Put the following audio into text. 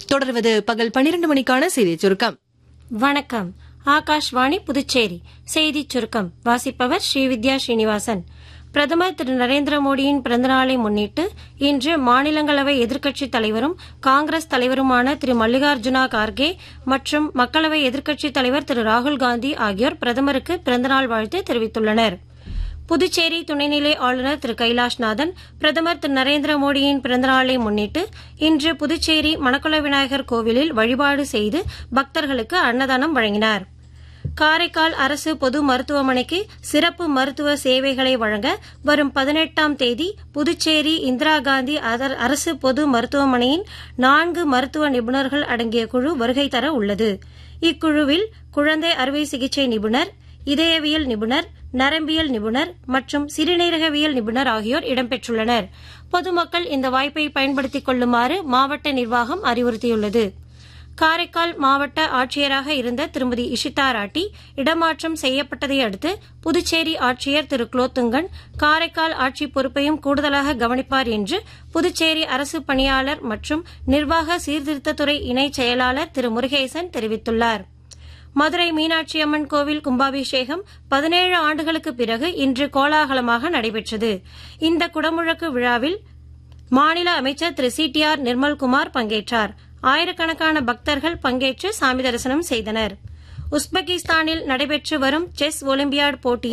தொடர்வது பகல் பனிரெண்டு மணிக்கான செய்திச் சுருக்கம் வணக்கம் ஆகாஷ்வாணி புதுச்சேரி செய்திச் சுருக்கம் வாசிப்பவர் ஸ்ரீவித்யா ஸ்ரீனிவாசன் பிரதமர் திரு நரேந்திர மோடியின் பிறந்தநாளை முன்னிட்டு இன்று மாநிலங்களவை எதிர்க்கட்சித் தலைவரும் காங்கிரஸ் தலைவருமான திரு மல்லிகார்ஜுனா கார்கே மற்றும் மக்களவை எதிர்க்கட்சித் தலைவர் திரு ராகுல் காந்தி ஆகியோர் பிரதமருக்கு பிறந்தநாள் வாழ்த்து தெரிவித்துள்ளனர் புதுச்சேரி துணைநிலை ஆளுநர் திரு கைலாஷ்நாதன் பிரதமர் திரு நரேந்திர மோடியின் பிறந்தநாளை முன்னிட்டு இன்று புதுச்சேரி மணக்குள விநாயகர் கோவிலில் வழிபாடு செய்து பக்தர்களுக்கு அன்னதானம் வழங்கினார் காரைக்கால் அரசு பொது மருத்துவமனைக்கு சிறப்பு மருத்துவ சேவைகளை வழங்க வரும் பதினெட்டாம் தேதி புதுச்சேரி இந்திரா காந்தி அரசு பொது மருத்துவமனையின் நான்கு மருத்துவ நிபுணர்கள் அடங்கிய குழு வருகை தர உள்ளது இக்குழுவில் குழந்தை அறுவை சிகிச்சை நிபுணர் இதயவியல் நிபுணர் நரம்பியல் நிபுணர் மற்றும் சிறுநீரகவியல் நிபுணர் ஆகியோர் இடம்பெற்றுள்ளனர் பொதுமக்கள் இந்த வாய்ப்பை பயன்படுத்திக் கொள்ளுமாறு மாவட்ட நிர்வாகம் அறிவுறுத்தியுள்ளது காரைக்கால் மாவட்ட ஆட்சியராக இருந்த திருமதி இஷிதா ராட்டி இடமாற்றம் செய்யப்பட்டதை அடுத்து புதுச்சேரி ஆட்சியர் திரு குலோத்துங்கன் காரைக்கால் ஆட்சி பொறுப்பையும் கூடுதலாக கவனிப்பார் என்று புதுச்சேரி அரசு பணியாளர் மற்றும் நிர்வாக சீர்திருத்தத்துறை இணைச் செயலாளர் திரு முருகேசன் தெரிவித்துள்ளார் மதுரை மீனாட்சி அம்மன் கோவில் கும்பாபிஷேகம் பதினேழு ஆண்டுகளுக்கு பிறகு இன்று கோலாகலமாக நடைபெற்றது இந்த குடமுழக்கு விழாவில் மாநில அமைச்சர் திரு சி டி ஆர் நிர்மல்குமார் பங்கேற்றார் ஆயிரக்கணக்கான பக்தர்கள் பங்கேற்று சாமி தரிசனம் செய்தனர் உஸ்பெகிஸ்தானில் நடைபெற்று வரும் செஸ் ஒலிம்பியாட் போட்டியின்